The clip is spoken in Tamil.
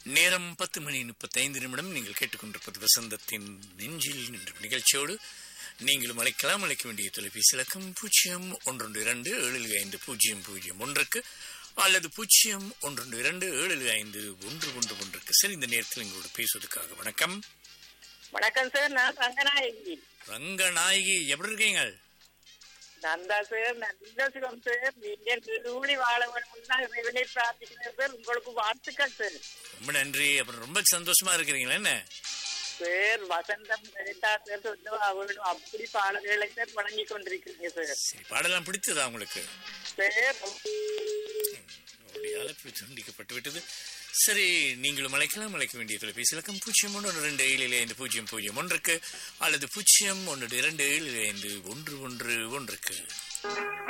நேரம் பத்து மணி முப்பத்தைந்து நிமிடம் நீங்கள் கேட்டுக்கொண்டிருப்பது வசந்தத்தின் நெஞ்சில் நின்ற நிகழ்ச்சியோடு நீங்களும் அழைக்கலாம் அழைக்க வேண்டிய தொலைபேசி இலக்கம் பூஜ்ஜியம் ஒன்றொன்று இரண்டு ஏழு ஐந்து பூஜ்ஜியம் பூஜ்ஜியம் ஒன்றுக்கு அல்லது பூஜ்ஜியம் ஒன்றொன்று இரண்டு ஏழு ஐந்து ஒன்று ஒன்று ஒன்றுக்கு சரி இந்த நேரத்தில் எங்களோடு பேசுவதற்காக வணக்கம் வணக்கம் சார் நான் ரங்கநாயகி ரங்கநாயகி எப்படி இருக்கீங்க நந்தா சார் நல்ல சிவம் சார் நீங்கள் திருவுளி வாழ வேண்டும் தான் இறைவனை பிரார்த்திக்கிறேன் சார் உங்களுக்கு வாழ்த்துக்கள் சார் ரொம்ப நன்றி அப்புறம் ரொம்ப சந்தோஷமா இருக்கிறீங்களா என்ன சார் வசந்தம் கிடைத்தா சார் சொந்தம் அவர்களும் அப்படி பாடல்களை சார் வழங்கி கொண்டிருக்கிறீங்க சார் சரி பாடலாம் பிடித்ததா உங்களுக்கு சார் அவருடைய அழைப்பு துண்டிக்கப்பட்டு விட்டது சரி நீங்களும் அழைக்கலாம் அழைக்க வேண்டிய தொலைபேசி இலக்கம் பூஜ்ஜியம் ஒன்று ரெண்டு ஏழு ஐந்து பூஜ்ஜியம் பூஜ்ஜியம் ஒன்றுக்கு அல்லது பூஜ்ஜியம் ஒன்று இரண்டு ஏழு ஐந்து ஒன்று ஒன்று ஒன்றுக்கு